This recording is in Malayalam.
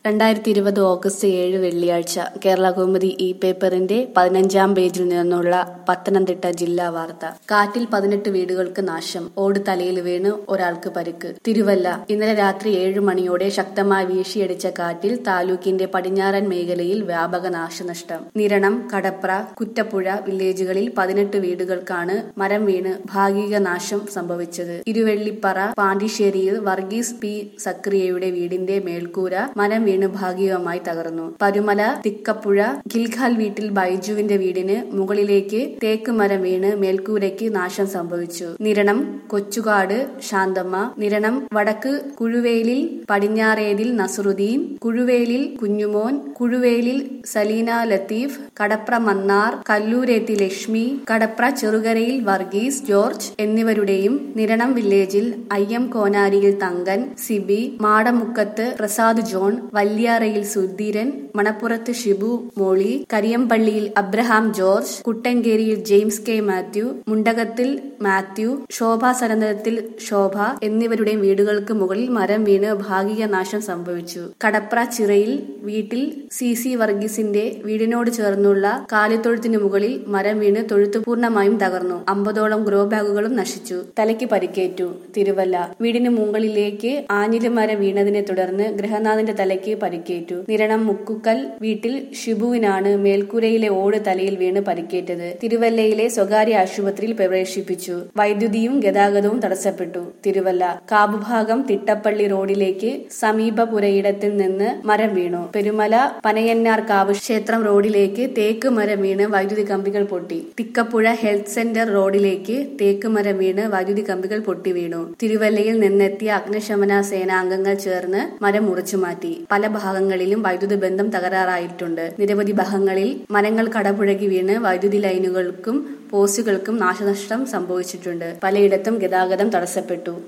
രണ്ടായിരത്തി ഇരുപത് ഓഗസ്റ്റ് ഏഴ് വെള്ളിയാഴ്ച കേരള കൗമുദി ഇ പേപ്പറിന്റെ പതിനഞ്ചാം പേജിൽ നിന്നുള്ള പത്തനംതിട്ട ജില്ലാ വാർത്ത കാറ്റിൽ പതിനെട്ട് വീടുകൾക്ക് നാശം ഓട് തലയിൽ വീണ് ഒരാൾക്ക് പരിക്ക് തിരുവല്ല ഇന്നലെ രാത്രി ഏഴ് മണിയോടെ ശക്തമായി വീശിയടിച്ച കാറ്റിൽ താലൂക്കിന്റെ പടിഞ്ഞാറൻ മേഖലയിൽ വ്യാപക നാശനഷ്ടം നിരണം കടപ്ര കുറ്റപ്പുഴ വില്ലേജുകളിൽ പതിനെട്ട് വീടുകൾക്കാണ് മരം വീണ് ഭാഗിക നാശം സംഭവിച്ചത് ഇരുവെള്ളിപ്പറ പാണ്ടിശ്ശേരിയിൽ വർഗീസ് പി സക്രിയയുടെ വീടിന്റെ മേൽക്കൂര മരം വീണ് ഭാഗികമായി തകർന്നു പരുമല തിക്കപ്പുഴ ഗിൽഖാൽ വീട്ടിൽ ബൈജുവിന്റെ വീടിന് മുകളിലേക്ക് തേക്ക് മരം വീണ് മേൽക്കൂരയ്ക്ക് നാശം സംഭവിച്ചു നിരണം കൊച്ചുകാട് ശാന്തമ്മ നിരണം വടക്ക് കുഴുവേലിൽ പടിഞ്ഞാറേതിൽ നസറുദ്ദീൻ കുഴുവേലിൽ കുഞ്ഞുമോൻ കുഴുവേലിൽ സലീന ലത്തീഫ് കടപ്ര മന്നാർ കല്ലൂരേത്തി ലക്ഷ്മി കടപ്ര ചെറുകരയിൽ വർഗീസ് ജോർജ് എന്നിവരുടെയും നിരണം വില്ലേജിൽ അയ്യം കോനാരിയിൽ തങ്കൻ സിബി മാടമുക്കത്ത് പ്രസാദ് ജോൺ വല്യാറയിൽ സുധീരൻ മണപ്പുറത്ത് ഷിബു മോളി കരിയമ്പള്ളിയിൽ അബ്രഹാം ജോർജ് കുട്ടങ്കേരിയിൽ ജെയിംസ് കെ മാത്യു മുണ്ടകത്തിൽ മാത്യു ശോഭ സനന്ദത്തിൽ ശോഭ എന്നിവരുടെ വീടുകൾക്ക് മുകളിൽ മരം വീണ് ഭാഗിക നാശം സംഭവിച്ചു കടപ്ര ചിറയിൽ വീട്ടിൽ സി സി വർഗീസിന്റെ വീടിനോട് ചേർന്നുള്ള കാലിത്തൊഴുത്തിന് മുകളിൽ മരം വീണ് തൊഴുത്ത് പൂർണ്ണമായും തകർന്നു അമ്പതോളം ഗ്രോ ബാഗുകളും നശിച്ചു തലയ്ക്ക് പരിക്കേറ്റു തിരുവല്ല വീടിന് മുകളിലേക്ക് ആഞ്ഞില് മരം വീണതിനെ തുടർന്ന് ഗൃഹനാഥന്റെ തലയ്ക്ക് പരിക്കേറ്റു നിരണം മുക്കുക്കൽ വീട്ടിൽ ഷിബുവിനാണ് മേൽക്കൂരയിലെ ഓട് തലയിൽ വീണ് പരിക്കേറ്റത് തിരുവല്ലയിലെ സ്വകാര്യ ആശുപത്രിയിൽ പ്രവേശിപ്പിച്ചു വൈദ്യുതിയും ഗതാഗതവും തടസ്സപ്പെട്ടു തിരുവല്ല കാബുഭാഗം തിട്ടപ്പള്ളി റോഡിലേക്ക് സമീപ പുരയിടത്തിൽ നിന്ന് മരം വീണു പെരുമല പനയന്നാർ കാവ് ക്ഷേത്രം റോഡിലേക്ക് തേക്ക് മരം വീണ് വൈദ്യുതി കമ്പികൾ പൊട്ടി തിക്കപ്പുഴ ഹെൽത്ത് സെന്റർ റോഡിലേക്ക് തേക്ക് മരം വീണ് വൈദ്യുതി കമ്പികൾ പൊട്ടി വീണു തിരുവല്ലയിൽ നിന്നെത്തിയ അഗ്നിശമന സേനാംഗങ്ങൾ ചേർന്ന് മരം മുറിച്ചു മാറ്റി പല ഭാഗങ്ങളിലും വൈദ്യുതി ബന്ധം തകരാറായിട്ടുണ്ട് നിരവധി ഭാഗങ്ങളിൽ മരങ്ങൾ കടപുഴകി വീണ് വൈദ്യുതി ലൈനുകൾക്കും പോസ്റ്റുകൾക്കും നാശനഷ്ടം സംഭവിച്ചിട്ടുണ്ട് പലയിടത്തും ഗതാഗതം തടസ്സപ്പെട്ടു